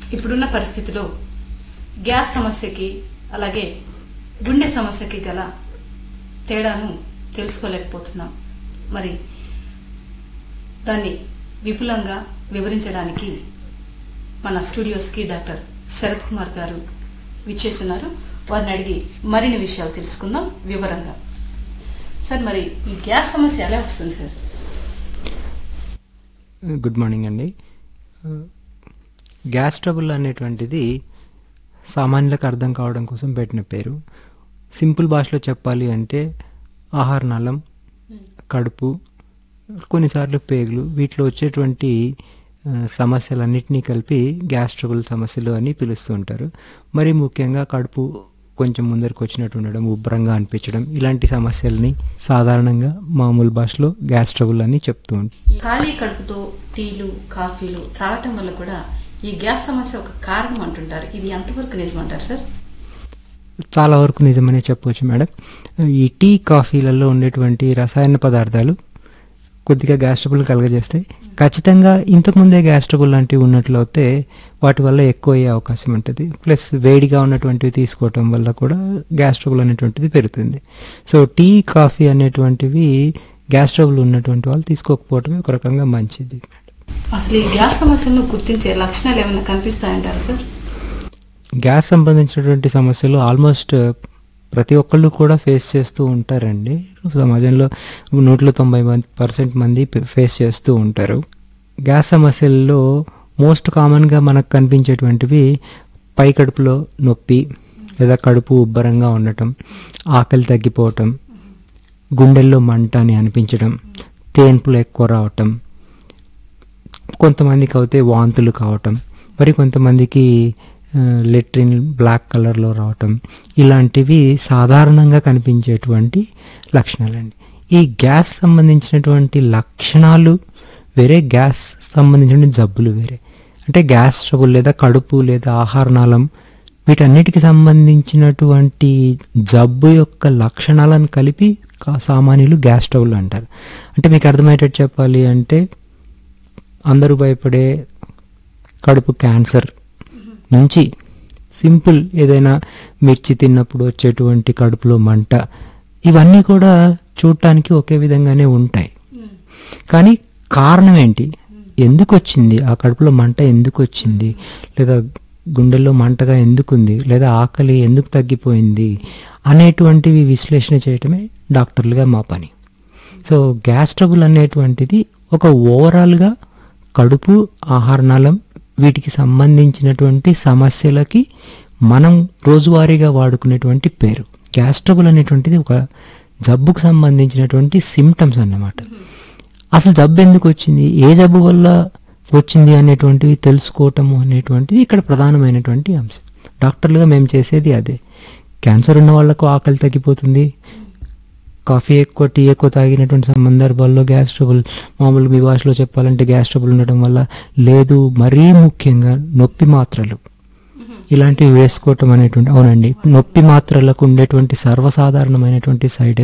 ఇప్పుడున్న పరిస్థితిలో గ్యాస్ సమస్యకి అలాగే గుండె సమస్యకి గల తేడాను తెలుసుకోలేకపోతున్నాం మరి దాన్ని విపులంగా వివరించడానికి మన స్టూడియోస్కి డాక్టర్ శరత్ కుమార్ గారు విచ్చేస్తున్నారు వారిని అడిగి మరిన్ని విషయాలు తెలుసుకుందాం వివరంగా సార్ మరి ఈ గ్యాస్ సమస్య ఎలా వస్తుంది సార్ గుడ్ మార్నింగ్ అండి గ్యాస్ ట్రబుల్ అనేటువంటిది సామాన్యులకు అర్థం కావడం కోసం పెట్టిన పేరు సింపుల్ భాషలో చెప్పాలి అంటే ఆహార నాళం కడుపు కొన్నిసార్లు పేగులు వీటిలో వచ్చేటువంటి ఆ, సమస్యలన్నిటినీ కలిపి గ్యాస్ ట్రబుల్ సమస్యలు అని పిలుస్తూ ఉంటారు మరి ముఖ్యంగా కడుపు కొంచెం ముందరికి వచ్చినట్టు ఉండడం ఉబ్బరంగా అనిపించడం ఇలాంటి సమస్యల్ని సాధారణంగా మామూలు భాషలో గ్యాస్ ట్రబుల్ అని చెప్తూ ఉంటారు ఈ ఖాళీ కడుపుతో టీలు కాఫీలు తాగటం వల్ల కూడా ఈ గ్యాస్ సమస్య ఒక కారణం అంటుంటారు ఇది ఎంతవరకు నిజమంటారు సార్ చాలా వరకు నిజమనే చెప్పవచ్చు మేడం ఈ టీ కాఫీలలో ఉండేటువంటి రసాయన పదార్థాలు కొద్దిగా గ్యాస్ ట్రబుల్ కలగజేస్తాయి ఖచ్చితంగా ఇంతకుముందే గ్యాస్ ట్రబుల్ లాంటివి ఉన్నట్లయితే వాటి వల్ల ఎక్కువ అయ్యే అవకాశం ఉంటుంది ప్లస్ వేడిగా ఉన్నటువంటివి తీసుకోవటం వల్ల కూడా గ్యాస్ ట్రబుల్ అనేటువంటిది పెరుగుతుంది సో టీ కాఫీ అనేటువంటివి గ్యాస్ ట్రబుల్ ఉన్నటువంటి వాళ్ళు తీసుకోకపోవటమే ఒక రకంగా మంచిది అసలు ఈ గ్యాస్ సమస్యను గుర్తించే లక్షణాలు ఏమైనా కనిపిస్తాయంటారు సార్ గ్యాస్ సంబంధించినటువంటి సమస్యలు ఆల్మోస్ట్ ప్రతి ఒక్కళ్ళు కూడా ఫేస్ చేస్తూ ఉంటారండి సమాజంలో నూట్లో తొంభై మంది పర్సెంట్ మంది ఫేస్ చేస్తూ ఉంటారు గ్యాస్ సమస్యల్లో మోస్ట్ కామన్గా మనకు కనిపించేటువంటివి పై కడుపులో నొప్పి లేదా కడుపు ఉబ్బరంగా ఉండటం ఆకలి తగ్గిపోవటం గుండెల్లో మంట అని అనిపించడం తేన్పులు ఎక్కువ రావటం కొంతమందికి అయితే వాంతులు కావటం మరి కొంతమందికి లెట్రిన్ బ్లాక్ కలర్లో రావటం ఇలాంటివి సాధారణంగా కనిపించేటువంటి లక్షణాలండి ఈ గ్యాస్ సంబంధించినటువంటి లక్షణాలు వేరే గ్యాస్ సంబంధించిన జబ్బులు వేరే అంటే గ్యాస్ ట్రబుల్ లేదా కడుపు లేదా ఆహార నాళం వీటన్నిటికి సంబంధించినటువంటి జబ్బు యొక్క లక్షణాలను కలిపి కా- సామాన్యులు గ్యాస్ ట్రబుల్ అంటారు అంటే మీకు అర్థమయ్యేటట్టు చెప్పాలి అంటే అందరూ భయపడే కడుపు క్యాన్సర్ నుంచి సింపుల్ ఏదైనా మిర్చి తిన్నప్పుడు వచ్చేటువంటి కడుపులో మంట ఇవన్నీ కూడా చూడటానికి ఒకే విధంగానే ఉంటాయి కానీ కారణం ఏంటి ఎందుకు వచ్చింది ఆ కడుపులో మంట ఎందుకు వచ్చింది లేదా గుండెల్లో మంటగా ఎందుకుంది లేదా ఆకలి ఎందుకు తగ్గిపోయింది అనేటువంటివి విశ్లేషణ చేయటమే డాక్టర్లుగా మా పని సో గ్యాస్ ట్రబుల్ అనేటువంటిది ఒక ఓవరాల్గా కడుపు ఆహార నాళం వీటికి సంబంధించినటువంటి సమస్యలకి మనం రోజువారీగా వాడుకునేటువంటి పేరు గ్యాస్ ట్రబుల్ అనేటువంటిది ఒక జబ్బుకు సంబంధించినటువంటి సిమ్టమ్స్ అన్నమాట అసలు జబ్బు ఎందుకు వచ్చింది ఏ జబ్బు వల్ల వచ్చింది అనేటువంటివి తెలుసుకోవటము అనేటువంటిది ఇక్కడ ప్రధానమైనటువంటి అంశం డాక్టర్లుగా మేము చేసేది అదే క్యాన్సర్ ఉన్న వాళ్ళకు ఆకలి తగ్గిపోతుంది కాఫీ ఎక్కువ టీ ఎక్కువ తాగినటువంటి సందర్భాల్లో గ్యాస్ ట్రబుల్ మామూలు మీ భాషలో చెప్పాలంటే గ్యాస్ ట్రబుల్ ఉండటం వల్ల లేదు మరీ ముఖ్యంగా నొప్పి మాత్రలు ఇలాంటివి వేసుకోవటం అనేటువంటి అవునండి నొప్పి మాత్రలకు ఉండేటువంటి సర్వసాధారణమైనటువంటి సైడ్